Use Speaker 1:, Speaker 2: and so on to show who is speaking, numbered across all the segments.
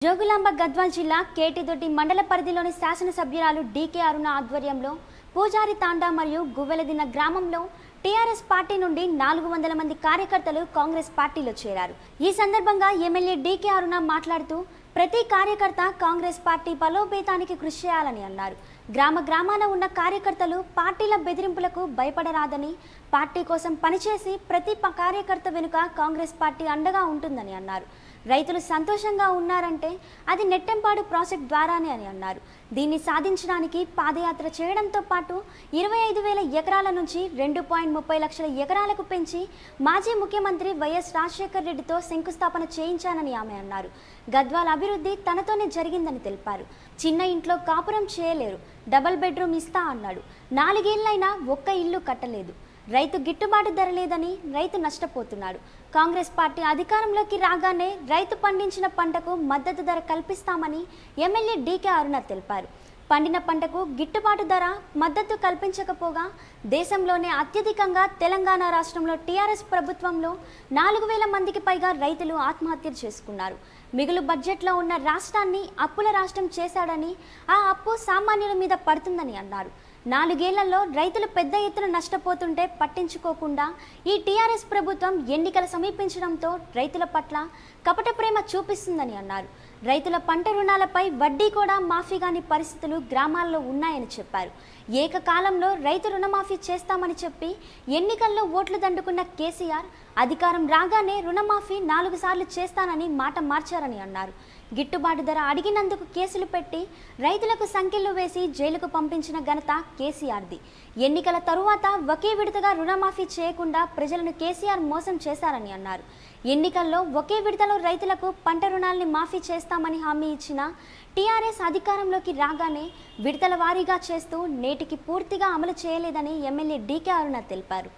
Speaker 1: జోగులాంబ గద్వాల్ జిల్లా కేటిదొడ్డి మండల పరిధిలోని శాసనసభ్యురాలు డీకే అరుణ ఆధ్వర్యంలో పూజారి తాండా మరియు గువ్వెలదిన్న గ్రామంలో టీఆర్ఎస్ పార్టీ నుండి నాలుగు వందల మంది కార్యకర్తలు కాంగ్రెస్ పార్టీలో చేరారు ఈ సందర్భంగా ఎమ్మెల్యే డీకే అరుణ మాట్లాడుతూ ప్రతి కార్యకర్త కాంగ్రెస్ పార్టీ బలోపేతానికి కృషి చేయాలని అన్నారు గ్రామ గ్రామాన ఉన్న కార్యకర్తలు పార్టీల బెదిరింపులకు భయపడరాదని పార్టీ కోసం పనిచేసి ప్రతి ప- కార్యకర్త వెనుక కాంగ్రెస్ పార్టీ అండగా ఉంటుందని అన్నారు రైతులు సంతోషంగా ఉన్నారంటే అది నెట్టెంపాడు ప్రాజెక్ట్ ద్వారానే అని అన్నారు దీన్ని సాధించడానికి పాదయాత్ర చేయడంతో పాటు ఇరవై ఐదు వేల ఎకరాల నుంచి రెండు పాయింట్ ముప్పై లక్షల ఎకరాలకు పెంచి మాజీ ముఖ్యమంత్రి వైఎస్ రాజశేఖర్ రెడ్డితో శంకుస్థాపన చేయించానని ఆమె అన్నారు గద్వాల అభివృద్ధి తనతోనే జరిగిందని తెలిపారు చిన్న ఇంట్లో కాపురం చేయలేరు డబల్ బెడ్రూమ్ ఇస్తా అన్నాడు నాలుగేళ్లైనా ఒక్క ఇల్లు కట్టలేదు రైతు గిట్టుబాటు ధర లేదని రైతు నష్టపోతున్నాడు కాంగ్రెస్ పార్టీ అధికారంలోకి రాగానే రైతు పండించిన పంటకు మద్దతు ధర కల్పిస్తామని ఎమ్మెల్యే డీకే అరుణ తెలిపారు పండిన పంటకు గిట్టుబాటు ధర మద్దతు కల్పించకపోగా దేశంలోనే అత్యధికంగా తెలంగాణ రాష్ట్రంలో టీఆర్ఎస్ ప్రభుత్వంలో నాలుగు వేల మందికి పైగా రైతులు ఆత్మహత్యలు చేసుకున్నారు మిగులు బడ్జెట్లో ఉన్న రాష్ట్రాన్ని అప్పుల రాష్ట్రం చేశాడని ఆ అప్పు సామాన్యుల మీద పడుతుందని అన్నారు నాలుగేళ్లలో రైతులు పెద్ద ఎత్తున నష్టపోతుంటే పట్టించుకోకుండా ఈ టీఆర్ఎస్ ప్రభుత్వం ఎన్నికలు సమీపించడంతో రైతుల పట్ల కపట ప్రేమ చూపిస్తుందని అన్నారు రైతుల పంట రుణాలపై వడ్డీ కూడా మాఫీ కాని పరిస్థితులు గ్రామాల్లో ఉన్నాయని చెప్పారు ఏకకాలంలో రైతు రుణమాఫీ చేస్తామని చెప్పి ఎన్నికల్లో ఓట్లు దండుకున్న కేసీఆర్ అధికారం రాగానే రుణమాఫీ నాలుగు సార్లు చేస్తానని మాట మార్చారని అన్నారు గిట్టుబాటు ధర అడిగినందుకు కేసులు పెట్టి రైతులకు సంఖ్యలు వేసి జైలుకు పంపించిన ఘనత కేసీఆర్ది ఎన్నికల తరువాత ఒకే విడతగా రుణమాఫీ చేయకుండా ప్రజలను కేసీఆర్ మోసం చేశారని అన్నారు ఎన్నికల్లో ఒకే విడతలో రైతులకు పంట రుణాల్ని మాఫీ చేస్తామని హామీ ఇచ్చిన టీఆర్ఎస్ అధికారంలోకి రాగానే విడతల వారీగా చేస్తూ నేటికి పూర్తిగా అమలు చేయలేదని ఎమ్మెల్యే డీకే అరుణ తెలిపారు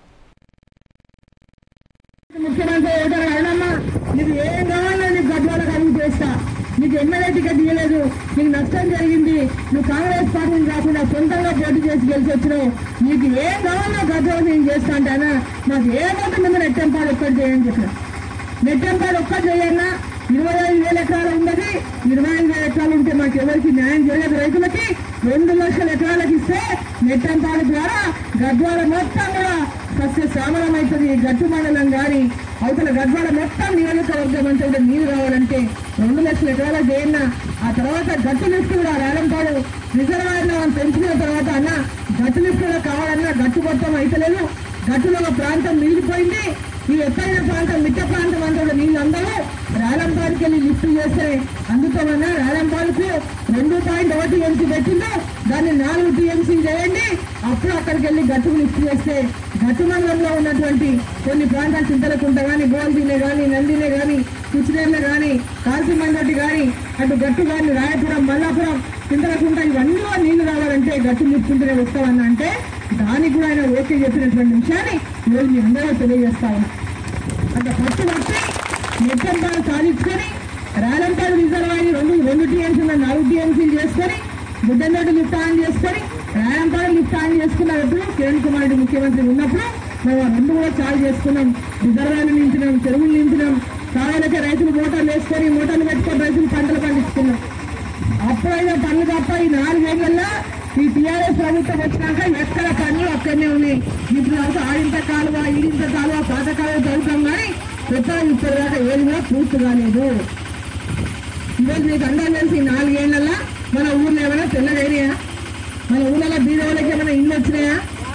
Speaker 2: ముఖ్యమంత్రి ఓటర్ అయినమ్మా నీకు ఏం కావాలో నీకు గడ్వాలకు అడిగి చేస్తా నీకు ఎమ్మెల్యే టికెట్ ఇవ్వలేదు నీకు నష్టం జరిగింది నువ్వు కాంగ్రెస్ పార్టీని కాకుండా సొంతంగా పోటీ చేసి గెలిచి వచ్చినావు నీకు ఏం కావాలో గడ్వాలు నేను చేస్తా అంటానా నాకు ఏమంటే మీద నెట్టెంపాడు ఒక్కటి చేయని చెప్పిన నెట్టెంపాడు ఒక్కటి చేయన్నా ఇరవై ఐదు వేల ఎకరాలు ఉన్నది ఇరవై ఐదు వేల ఎకరాలు ఉంటే మాకు ఎవరికి న్యాయం చేయలేదు రైతులకి రెండు లక్షల ఎకరాలకు ఇస్తే నెట్టెంపాడు ద్వారా గద్వాల మొత్తం కూడా సస్య శ్యామలం అవుతుంది గట్టు మండలం కానీ అవతల గద్వాల మొత్తం నియోజకవర్గం అంతా కూడా నీరు రావాలంటే రెండు లక్షల ఎకరాల చేయన్న ఆ తర్వాత గట్టు లిఫ్ట్ కూడా రాలంపాడు రిజర్వాయర్లో మనం పెంచిన తర్వాత అన్న గట్టు లిఫ్ట్ కూడా కావాలన్నా గట్టు మొత్తం అయితలేదు గట్టులో ఒక ప్రాంతం మిగిలిపోయింది ఈ ఎత్తైన ప్రాంతం మిట్ట ప్రాంతం అంతా కూడా నీళ్ళు అందరూ రాలంపాడికి వెళ్ళి లిఫ్ట్ చేస్తే అందుకోమన్నా రాలంపాడుకు రెండు పాయింట్ ఒకటి టీఎంసీ పెట్టిందో దాన్ని నాలుగు టీఎంసీ చేయండి అప్పుడు అక్కడికి వెళ్ళి గట్టుకు లిఫ్ట్ చేస్తే గట్టు మండలంలో ఉన్నటువంటి కొన్ని ప్రాంతాలు చింతలకుంట కానీ గోల్దీనే కానీ నందినే కానీ కుచినేర్లే కానీ కాల్సిమందటి కానీ అటు గట్టు కానీ రాయపురం మల్లాపురం చింతలకుంట ఇవన్నీ కూడా నీళ్లు రావాలంటే గట్టు లిఫ్ట్ ఉంటేనే వస్తామన్నా అంటే దానికి కూడా ఆయన ఓకే చెప్పినటువంటి విషయాన్ని ఈరోజు మీ అందరూ తెలియజేస్తా ఉన్నా అంత పట్టు పట్టి నెట్టంపాలు సాధించుకొని రాలంపాడు రిజర్వాయర్ రెండు రెండు టీఎంసీ నాలుగు టీఎంసీలు చేసుకొని బుద్ధన్నట్టు లిఫ్ట్ ఆన్ చేసుకొని రాలంపాడు లిఫ్ట్ ఆన్ చేసుకున్నప్పుడు కిరణ్ కుమార్ రెడ్డి ముఖ్యమంత్రి ఉన్నప్పుడు మేము ఆ రెండు కూడా చాలు చేసుకున్నాం రిజర్వాయర్లు నింపినాం చెరువులు నింపినాం కావాలంటే రైతులు మోటార్లు వేసుకొని మోటార్లు పెట్టుకొని రైతులు పంటలు పండించుకున్నాం అప్పుడైనా పనులు తప్ప ఈ నాలుగేళ్లలో ఈ టీఆర్ఎస్ ప్రభుత్వం వచ్చినాక ఎక్కడ పనులు అక్కడనే ఉన్నాయి ఇప్పుడు దాకా ఆడింత కాలువ ఈడింత కాలువ పాత కాలువ చదువుతాం కానీ కొత్తగా ఇప్పటిదాకా ఏది కూడా పూర్తి కాలేదు ఈరోజు మీకు అందరం తెలిసి ఈ నాలుగేళ్లలో మన ఊర్లో ఏమైనా తెల్లగైనాయా మన ఊళ్ళలో బీద వాళ్ళకి ఏమైనా ఇల్లు వచ్చినాయా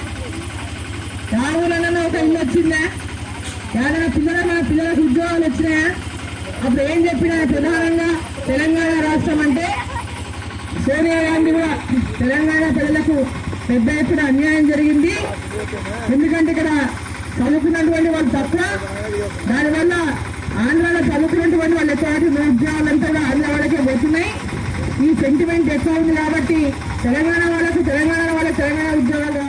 Speaker 2: ఆ ఊళ్ళలో ఒక ఇల్లు వచ్చిందా ఏదైనా పిల్లల మన పిల్లలకు ఉద్యోగాలు వచ్చినాయా అప్పుడు ఏం చెప్పినా ప్రధానంగా తెలంగాణ రాష్ట్రం అంటే సోనియా గాంధీ కూడా తెలంగాణ ప్రజలకు పెద్ద ఎత్తున అన్యాయం జరిగింది ఎందుకంటే ఇక్కడ చదువుకున్నటువంటి వాళ్ళు తక్కువ దానివల్ల ఆంధ్రాలో చదువుకున్నటువంటి వాళ్ళు ఎక్కువ వాటి ఉద్యోగాలంతా కూడా ఆంధ్ర వాళ్ళకే పోతున్నాయి ఈ సెంటిమెంట్ ఎక్కువ ఉంది కాబట్టి తెలంగాణ వాళ్ళకు తెలంగాణ వాళ్ళకి తెలంగాణ ఉద్యోగాలు